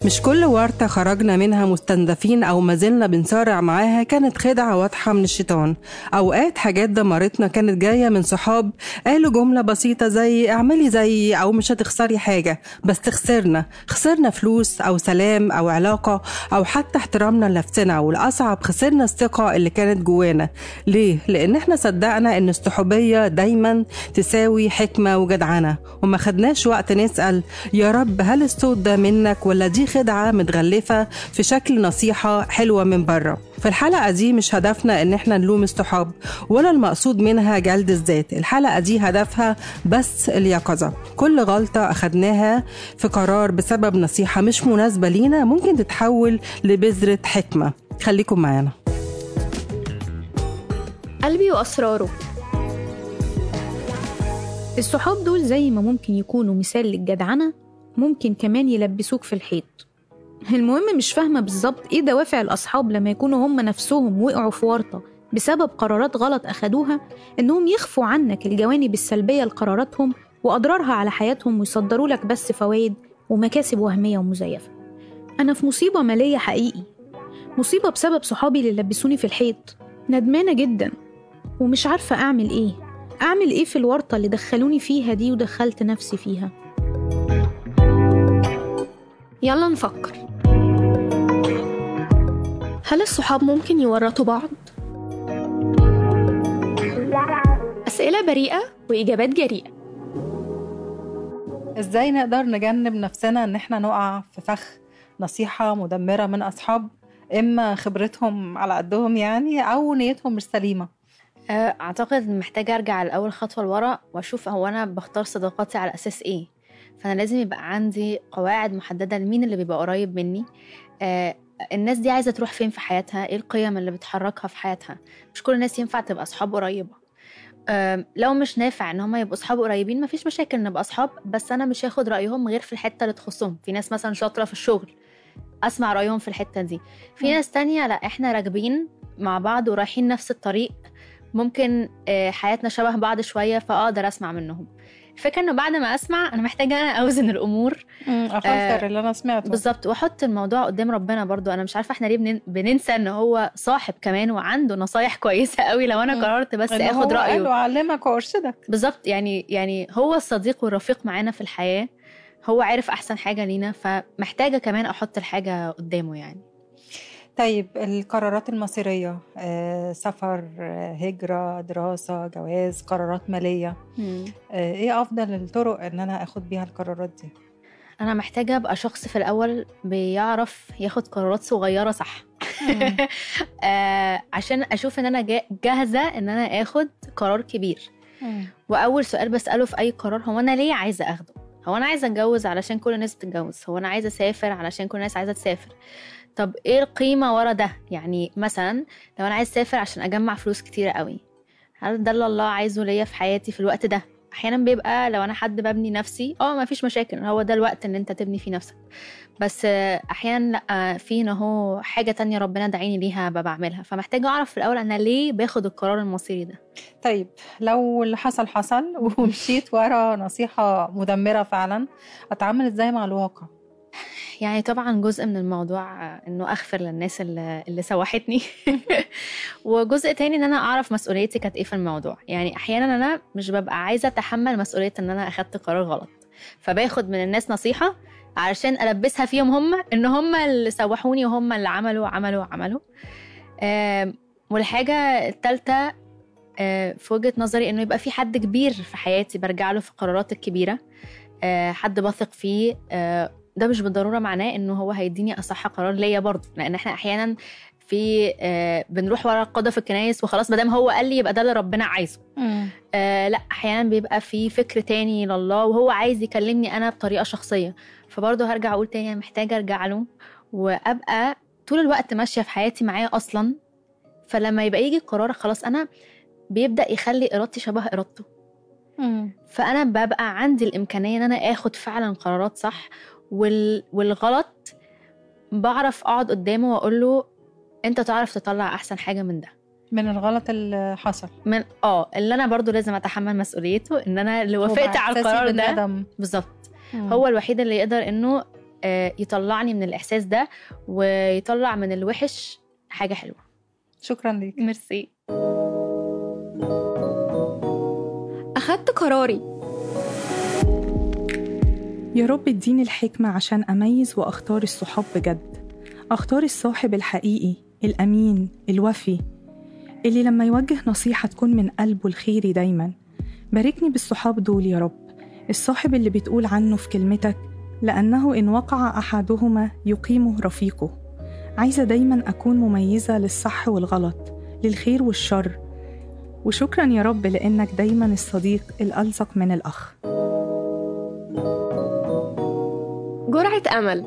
مش كل ورطة خرجنا منها مستنزفين أو ما زلنا بنصارع معاها كانت خدعة واضحة من الشيطان أوقات حاجات دمرتنا كانت جاية من صحاب قالوا جملة بسيطة زي اعملي زي أو مش هتخسري حاجة بس خسرنا خسرنا فلوس أو سلام أو علاقة أو حتى احترامنا لنفسنا والأصعب خسرنا الثقة اللي كانت جوانا ليه؟ لأن احنا صدقنا إن الصحوبية دايما تساوي حكمة وجدعنة وما خدناش وقت نسأل يا رب هل الصوت ده منك ولا دي خدعة متغلفة في شكل نصيحة حلوة من بره في الحلقة دي مش هدفنا إن احنا نلوم الصحاب ولا المقصود منها جلد الذات الحلقة دي هدفها بس اليقظة كل غلطة أخدناها في قرار بسبب نصيحة مش مناسبة لينا ممكن تتحول لبذرة حكمة خليكم معانا قلبي وأسراره الصحاب دول زي ما ممكن يكونوا مثال للجدعنة ممكن كمان يلبسوك في الحيط المهم مش فاهمة بالظبط ايه دوافع الأصحاب لما يكونوا هم نفسهم وقعوا في ورطة بسبب قرارات غلط أخدوها إنهم يخفوا عنك الجوانب السلبية لقراراتهم وأضرارها على حياتهم ويصدروا لك بس فوائد ومكاسب وهمية ومزيفة أنا في مصيبة مالية حقيقي مصيبة بسبب صحابي اللي لبسوني في الحيط ندمانة جدا ومش عارفة أعمل إيه أعمل إيه في الورطة اللي دخلوني فيها دي ودخلت نفسي فيها يلا نفكر هل الصحاب ممكن يورطوا بعض؟ أسئلة بريئة وإجابات جريئة ازاي نقدر نجنب نفسنا ان احنا نقع في فخ نصيحة مدمرة من أصحاب إما خبرتهم على قدهم يعني أو نيتهم مش سليمة آه، اعتقد محتاجه ارجع لاول خطوه لورا واشوف هو انا بختار صداقاتي على اساس ايه فانا لازم يبقى عندي قواعد محدده لمين اللي بيبقى قريب مني آه، الناس دي عايزه تروح فين في حياتها ايه القيم اللي بتحركها في حياتها مش كل الناس ينفع تبقى اصحاب قريبه آم، لو مش نافع ان هم يبقوا اصحاب قريبين مفيش مشاكل نبقى اصحاب بس انا مش هاخد رايهم غير في الحته اللي تخصهم في ناس مثلا شاطره في الشغل اسمع رايهم في الحته دي في مم. ناس تانية لا احنا راكبين مع بعض ورايحين نفس الطريق ممكن آه، حياتنا شبه بعض شويه فاقدر اسمع منهم الفكره انه بعد ما اسمع انا محتاجه انا اوزن الامور أفلتر آه، اللي أنا سمعته بالظبط واحط الموضوع قدام ربنا برضو انا مش عارفه احنا ليه بنن- بننسى ان هو صاحب كمان وعنده نصايح كويسه قوي لو انا مم. قررت بس إن اخد هو قال رايه وأعلمك وأرشدك بالظبط يعني يعني هو الصديق والرفيق معانا في الحياه هو عارف احسن حاجه لينا فمحتاجه كمان احط الحاجه قدامه يعني طيب القرارات المصيرية آه، سفر آه، هجرة دراسة جواز قرارات مالية آه، ايه افضل الطرق ان انا اخد بيها القرارات دي انا محتاجه ابقى شخص في الاول بيعرف ياخد قرارات صغيره صح آه عشان اشوف ان انا جا- جاهزه ان انا اخد قرار كبير واول سؤال بساله في اي قرار هو انا ليه عايزه اخده هو انا عايزه اتجوز علشان كل الناس بتتجوز هو انا عايزه اسافر علشان كل الناس عايزه تسافر طب ايه القيمه ورا ده يعني مثلا لو انا عايز اسافر عشان اجمع فلوس كتيره قوي هل ده اللي الله عايزه ليا في حياتي في الوقت ده احيانا بيبقى لو انا حد ببني نفسي اه ما فيش مشاكل هو ده الوقت ان انت تبني فيه نفسك بس آه، احيانا لا في هنا هو حاجه تانية ربنا دعيني ليها ببقى بعملها فمحتاجه اعرف في الاول انا ليه باخد القرار المصيري ده طيب لو اللي حصل حصل ومشيت ورا نصيحة مدمرة فعلا اتعامل ازاي مع الواقع يعني طبعا جزء من الموضوع آه، انه اغفر للناس اللي, اللي سوحتني وجزء تاني ان انا اعرف مسؤوليتي كانت ايه في الموضوع يعني احيانا انا مش ببقى عايزه اتحمل مسؤوليه ان انا اخدت قرار غلط فباخد من الناس نصيحه علشان البسها فيهم هم ان هم اللي سوحوني وهم اللي عملوا عملوا عملوا آم، والحاجه الثالثه في وجهه نظري انه يبقى في حد كبير في حياتي برجع له في القرارات الكبيره آه، حد بثق فيه آه، ده مش بالضروره معناه انه هو هيديني اصح قرار ليا برضه لان احنا احيانا في آه، بنروح ورا القاده في الكنايس وخلاص ما دام هو قال لي يبقى ده اللي ربنا عايزه آه لا احيانا بيبقى في فكر تاني لله وهو عايز يكلمني انا بطريقه شخصيه فبرضه هرجع اقول تاني انا محتاجه ارجع له وابقى طول الوقت ماشيه في حياتي معاه اصلا فلما يبقى يجي القرار خلاص انا بيبدا يخلي ارادتي شبه ارادته فانا ببقى عندي الامكانيه ان انا اخد فعلا قرارات صح وال... والغلط بعرف اقعد قدامه واقول له انت تعرف تطلع احسن حاجه من ده من الغلط اللي حصل من اه اللي انا برضو لازم اتحمل مسؤوليته ان انا اللي وافقت على القرار ده ده بالظبط هو الوحيد اللي يقدر انه آه، يطلعني من الاحساس ده ويطلع من الوحش حاجه حلوه شكرا ليك ميرسي أخدت قراري يا رب اديني الحكمة عشان أميز وأختار الصحاب بجد أختار الصاحب الحقيقي الأمين الوفي اللي لما يوجه نصيحة تكون من قلبه الخيري دايما باركني بالصحاب دول يا رب الصاحب اللي بتقول عنه في كلمتك لأنه إن وقع أحدهما يقيمه رفيقه عايزة دايما أكون مميزة للصح والغلط للخير والشر وشكرا يا رب لأنك دايما الصديق الألصق من الأخ جرعة أمل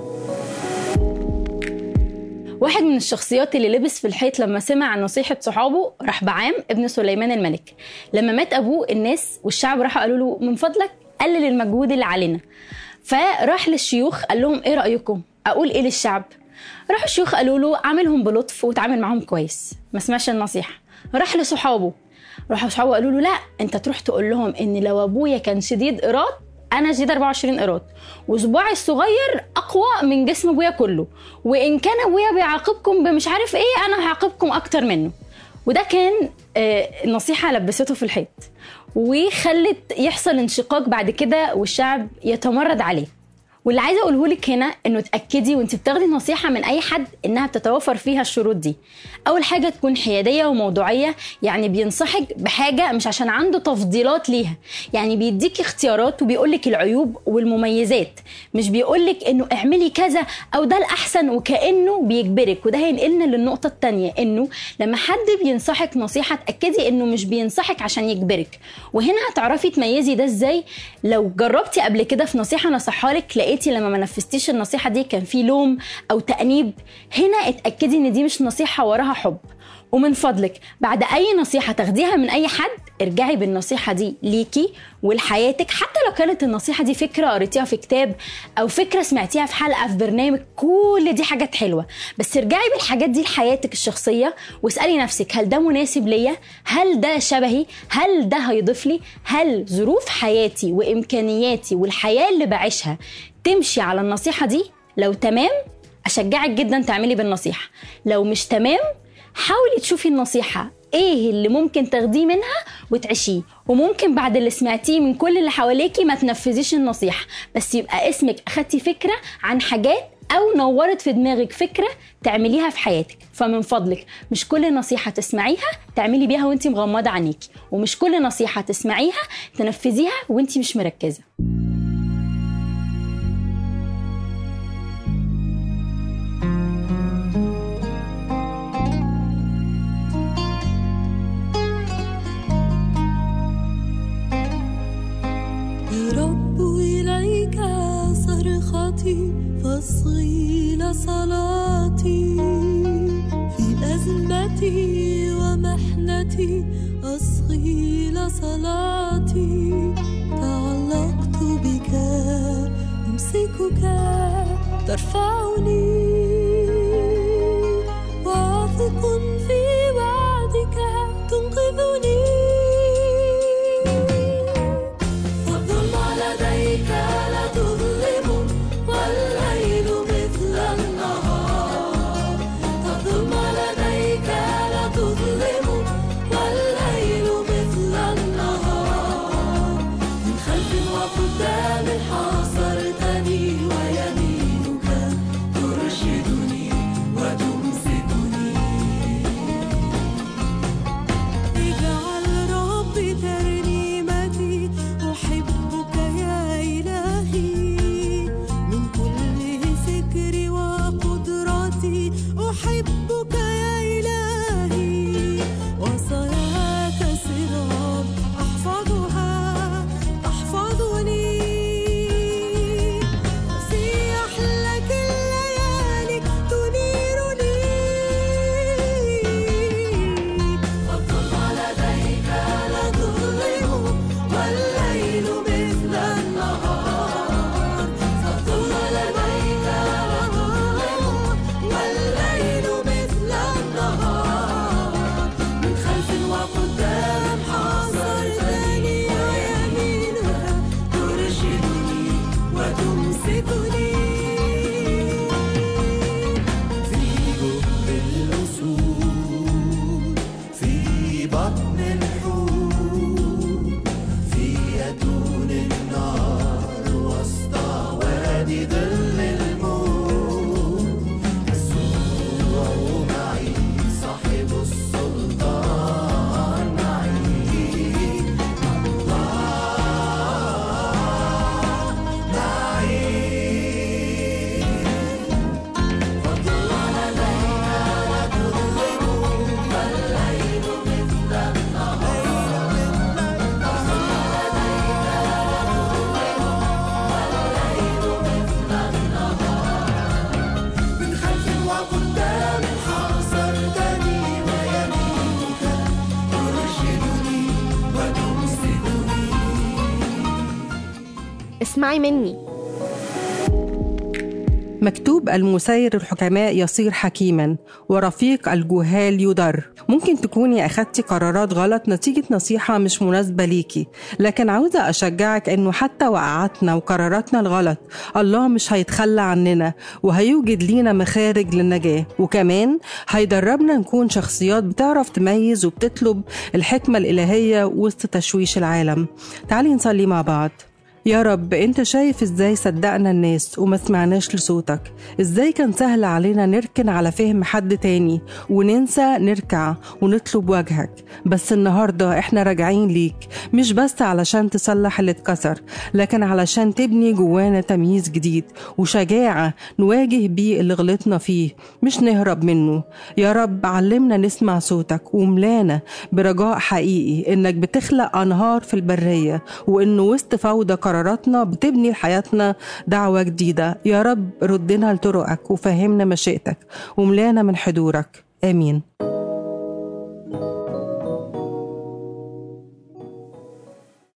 واحد من الشخصيات اللي لبس في الحيط لما سمع عن نصيحة صحابه راح بعام ابن سليمان الملك لما مات أبوه الناس والشعب راحوا قالوا له من فضلك قلل المجهود اللي علينا فراح للشيوخ قال لهم ايه رأيكم أقول ايه للشعب راحوا الشيوخ قالوا له عاملهم بلطف وتعامل معاهم كويس ما سمعش النصيحة راح لصحابه راحوا صحابه قالوا له لا انت تروح تقول لهم ان لو ابويا كان شديد ايراد انا شديد 24 ايراد وصباعي الصغير اقوى من جسم ابويا كله وان كان ابويا بيعاقبكم بمش عارف ايه انا هعاقبكم اكتر منه وده كان آه، نصيحة لبسته في الحيط وخلت يحصل انشقاق بعد كده والشعب يتمرد عليه واللي عايزه اقوله لك هنا انه تاكدي وانت بتاخدي نصيحه من اي حد انها بتتوفر فيها الشروط دي اول حاجه تكون حياديه وموضوعيه يعني بينصحك بحاجه مش عشان عنده تفضيلات ليها يعني بيديك اختيارات وبيقولك العيوب والمميزات مش بيقولك انه اعملي كذا او ده الاحسن وكانه بيجبرك وده هينقلنا للنقطه الثانيه انه لما حد بينصحك نصيحه تاكدي انه مش بينصحك عشان يجبرك وهنا هتعرفي تميزي ده ازاي لو جربتي قبل كده في نصيحه نصحها لك لقيتي لما ما نفذتيش النصيحه دي كان في لوم او تانيب هنا اتاكدي ان دي مش نصيحه وراها حب ومن فضلك بعد اي نصيحه تاخديها من اي حد ارجعي بالنصيحه دي ليكي ولحياتك حتى لو كانت النصيحه دي فكره قريتيها في كتاب او فكره سمعتيها في حلقه في برنامج كل دي حاجات حلوه بس ارجعي بالحاجات دي لحياتك الشخصيه واسالي نفسك هل ده مناسب ليا هل ده شبهي هل ده هيضيف لي هل ظروف حياتي وامكانياتي والحياه اللي بعيشها تمشي على النصيحه دي لو تمام اشجعك جدا تعملي بالنصيحه لو مش تمام حاولي تشوفي النصيحة ايه اللي ممكن تاخديه منها وتعيشيه وممكن بعد اللي سمعتيه من كل اللي حواليكي ما تنفذيش النصيحة بس يبقى اسمك اخدتي فكرة عن حاجات او نورت في دماغك فكرة تعمليها في حياتك فمن فضلك مش كل نصيحة تسمعيها تعملي بيها وانت مغمضة عينيكي ومش كل نصيحة تسمعيها تنفذيها وانت مش مركزة يا رب إليك صرختي فاصغي لصلاتي في أزمتي ومحنتي أصغي لصلاتي تعلقت بك أمسكك ترفعني واثق في وعدك تنقذني فالظلم لديك لا تظلم والليل مثل النهار فالظلم لديك لا تظلم والليل مثل النهار من خلف وقدام حاصرتني ويمينك اسمعي مني مكتوب المسير الحكماء يصير حكيما ورفيق الجهال يضر ممكن تكوني أخدتي قرارات غلط نتيجة نصيحة مش مناسبة ليكي لكن عاوزة أشجعك أنه حتى وقعاتنا وقراراتنا الغلط الله مش هيتخلى عننا وهيوجد لينا مخارج للنجاة وكمان هيدربنا نكون شخصيات بتعرف تميز وبتطلب الحكمة الإلهية وسط تشويش العالم تعالي نصلي مع بعض يا رب انت شايف ازاي صدقنا الناس وما سمعناش لصوتك ازاي كان سهل علينا نركن على فهم حد تاني وننسى نركع ونطلب وجهك بس النهاردة احنا راجعين ليك مش بس علشان تصلح اللي اتكسر لكن علشان تبني جوانا تمييز جديد وشجاعة نواجه بيه اللي غلطنا فيه مش نهرب منه يا رب علمنا نسمع صوتك وملانا برجاء حقيقي انك بتخلق انهار في البرية وانه وسط فوضى قراراتنا بتبني لحياتنا دعوة جديدة يا رب ردنا لطرقك وفهمنا مشيئتك وملانا من حضورك آمين